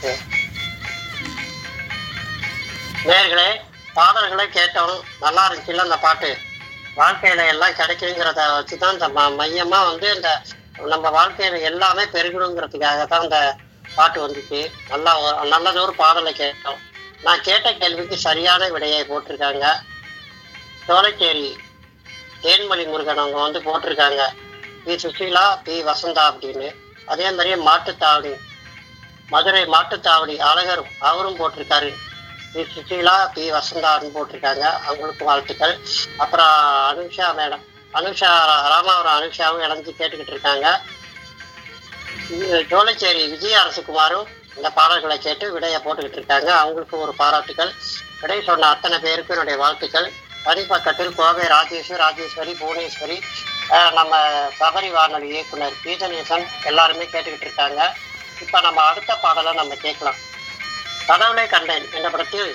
நேர்களே பாடல்களை கேட்டோம் நல்லா இருந்துச்சுல்ல அந்த பாட்டு வாழ்க்கையில எல்லாம் கிடைக்குங்கிறத வச்சுதான் இந்த ம- மையமா வந்து இந்த நம்ம வாழ்க்கையில எல்லாமே பெருகணுங்கிறதுக்காக தான் இந்த பாட்டு வந்துச்சு நல்லா ஒரு- நல்லதொரு பாடலை கேட்டோம் நான் கேட்ட கேள்விக்கு சரியான விடையை போட்டிருக்காங்க சோலைச்சேரி தேன்மொழி முருகன் அவங்க வந்து போட்டிருக்காங்க பி சுசீலா பி வசந்தா அப்படின்னு அதே மாதிரியே மாட்டுத்தாவடி மதுரை மாட்டுத்தாவடி அழகர் அவரும் போட்டிருக்காரு பி சுசீலா பி வசந்தான்னு போட்டிருக்காங்க அவங்களுக்கு வாழ்த்துக்கள் அப்புறம் அனுஷா மேடம் அனுஷா ராமாவரம் அனுஷாவும் இணைஞ்சு கேட்டுக்கிட்டு இருக்காங்க இது சோலைச்சேரி விஜய அரசுகுமாரும் இந்த பாடல்களை கேட்டு விடையை போட்டுக்கிட்டு இருக்காங்க அவங்களுக்கு ஒரு பாராட்டுக்கள் விடை சொன்ன அத்தனை பேருக்கும் என்னுடைய வாழ்த்துக்கள் தனிப்பக்கத்தில் கோவை ராஜேஸ்வர் ராஜேஸ்வரி புவனேஸ்வரி அஹ், நம்ம சபரி வானொலி இயக்குனர் கீதநேசன் எல்லாருமே கேட்டுக்கிட்டு இருக்காங்க இப்போ நம்ம அடுத்த பாடலை நம்ம கேட்கலாம் கடவுளை கண்டேன் என்ற படத்தில்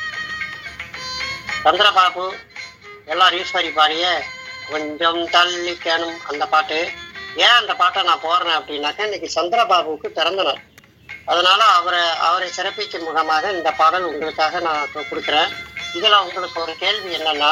சந்திரபாபு எல்லாரும் ஈஸ்வரி பாடிய கொஞ்சம் தள்ளிக்கணும் அந்த பாட்டு ஏன் அந்த பாட்டை நான் போடுறேன் அப்படின்னாக்கா இன்னைக்கு சந்திரபாபுவுக்கு பிறந்த நாள் அதனால அவரை அவரை சிறப்பிக்கும் முகமாக இந்த பாடல் உங்களுக்காக நான் இப்போ கொடுக்குறேன் இதுல உங்களுக்கு ஒரு கேள்வி என்னன்னா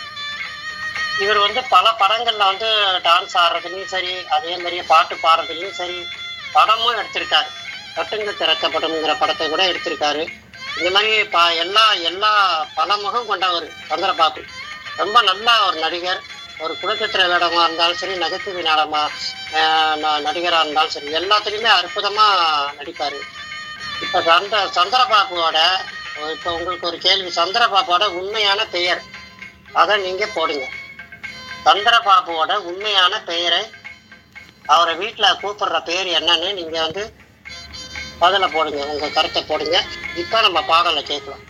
இவர் வந்து பல படங்கள்ல வந்து டான்ஸ் ஆடுறதுலயும் சரி அதே மாதிரியே பாட்டு பாடுறதுலயும் சரி படமும் எடுத்திருக்காரு கட்டுங்க திறக்க படம்ங்கிற படத்தை கூட எடுத்திருக்காரு இந்த மாதிரி ப எல்லா எல்லா பல முகம் கொண்டவர் சந்திரபாபு ரொம்ப நல்ல ஒரு நடிகர் ஒரு குலச்சித்திர வேடமா இருந்தாலும் சரி நகைச்சுவை நாடமா நடிகராக இருந்தாலும் சரி எல்லாத்துலேயுமே அற்புதமா நடிப்பாரு இப்போ சந்திர சந்திரபாபுவோட இப்போ உங்களுக்கு ஒரு கேள்வி சந்திரபாபுவோட உண்மையான பெயர் அதை நீங்க போடுங்க சந்திரபாபுவோட உண்மையான பெயரை அவரை வீட்டில் கூப்பிடுற பேர் என்னன்னு நீங்க வந்து பதில போடுங்க உங்க கருத்தை போடுங்க இப்போ நம்ம பாடலை கேட்கலாம்